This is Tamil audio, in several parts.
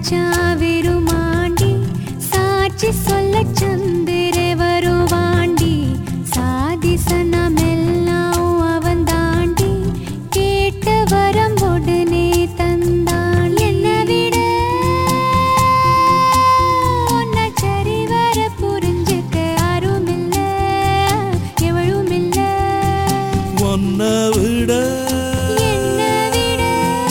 மச்சான் வெறுமாண்டி சாட்சி சொல்ல சந்திர வருவாண்டி சாதி சனமெல்லாம் அவன் தாண்டி கேட்ட வரம் உடனே தந்தான் என்ன விட உன்னை சரிவர புரிஞ்சுக்க யாரும் இல்ல எவளும் இல்ல ஒன்ன விட என்ன விட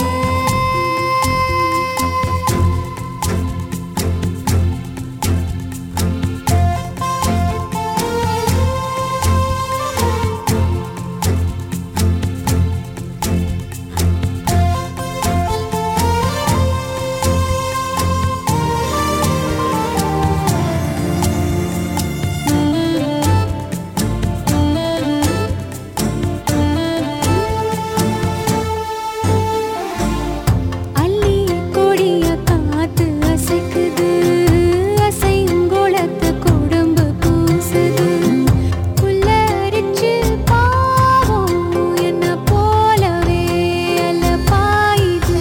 அள்ளி கொடிய காத்து அசைக்குது அசைங்குளத்து குடும்பு கூசுது புல்லரிச்சு பாவம் என்ன போலவே அல்ல பாயுது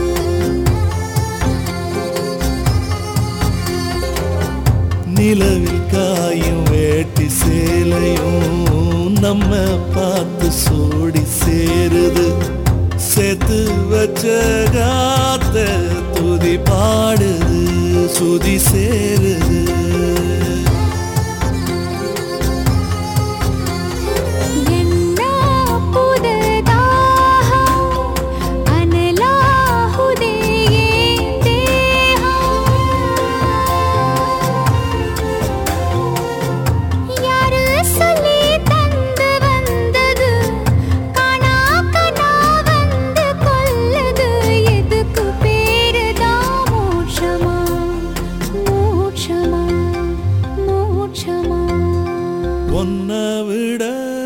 நிலவில் காயும் வேட்டி சேலையும் நம்ம பார்த்து சோடி சேருது சேர்த்து வச்ச காத்த துதி பாடுது சுதி சேருது என்ன புதுதாகம் அனலாகுதே என் தேகம். யாரு சொல்லி தந்து வந்தது காணா கனா வந்து கொல்லுது எதுக்கு பேருதான் மோட்சமா மோட்சமா மோட்சமா ஒன்ன விட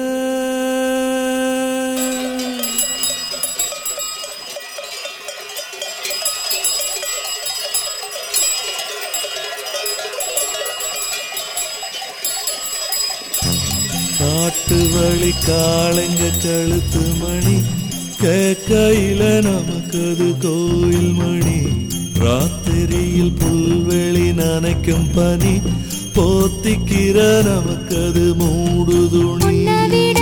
காட்டு வழி காளைங்க கழுத்து மணி கேக்கையில நமக்கு அது கோயில் மணி ராத்திரியில் புல்வெளி நனைக்கும் பனி போத்திக்கிற நமக்கு அது மூடு துணி உன்னை விட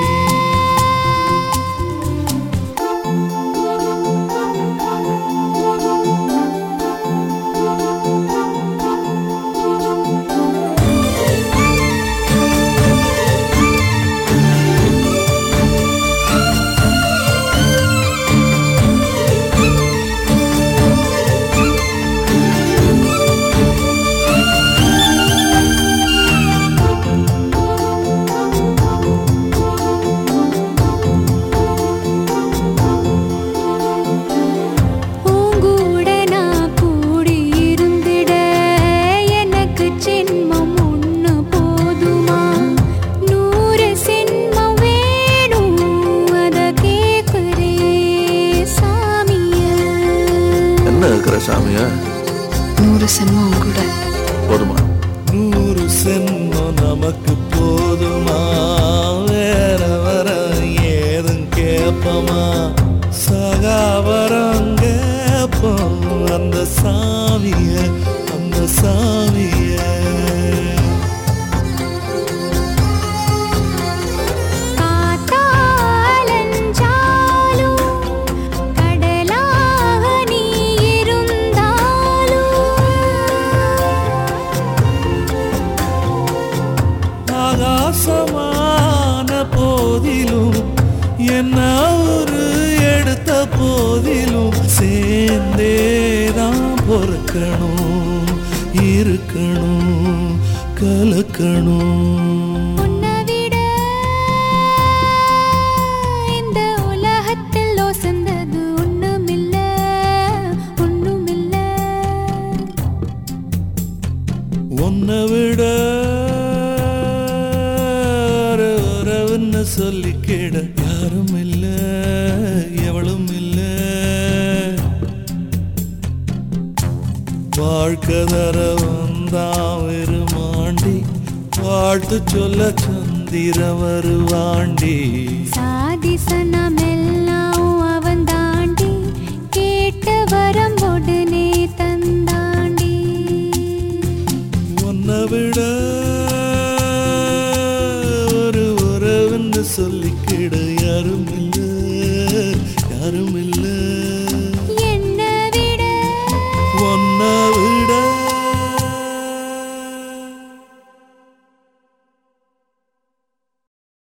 பூங்கூட நான் கூடி இருந்திட எனக்கு ஜென்மம் ஒண்ணு போதுமா நூறு சென்மம் வேணும் அத கேக்குறே சாமிய என்ன இருக்கிற சாமியா நூறு சென்மம் கூட போதுமா நூறு சென்மம் நமக்கு போதுமா வேற வர ஏதும் கேப்பமா சகாவரம் கேப்போம் அந்த சாமிய அந்த சாமிய காத்தாலஞ்சாலும் கடலாக நீ இருந்தாலும் ஆகாசமான போதிலும் என்ன ஒரு எடுத்த போதிலும் சேர்ந்தேதான் பொறுக்கணும் இருக்கணும் கலக்கணும் உன்னை விட இந்த உலகத்தில் ஒசந்தது ஒண்ணுமில்ல ஒண்ணுமில்ல உன்னை விட ஒரு உறவுன்னு சொல்லிக்கிட யாரும் இல்ல எவளும் இல்ல வாழ்க்கை தர வந்தான் வெறுமாண்டி வாழ்த்து சொல்ல சந்திர வருவாண்டி சாதி சனமெல்லாம் அவன் தாண்டி கேட்ட வரம் உடனே தந்தான் விட ஒரு உறவுன்னு சொல்லிக்கிட யாரும் இல்ல யாரும் இல்ல என்னை விட ஒன்ன விட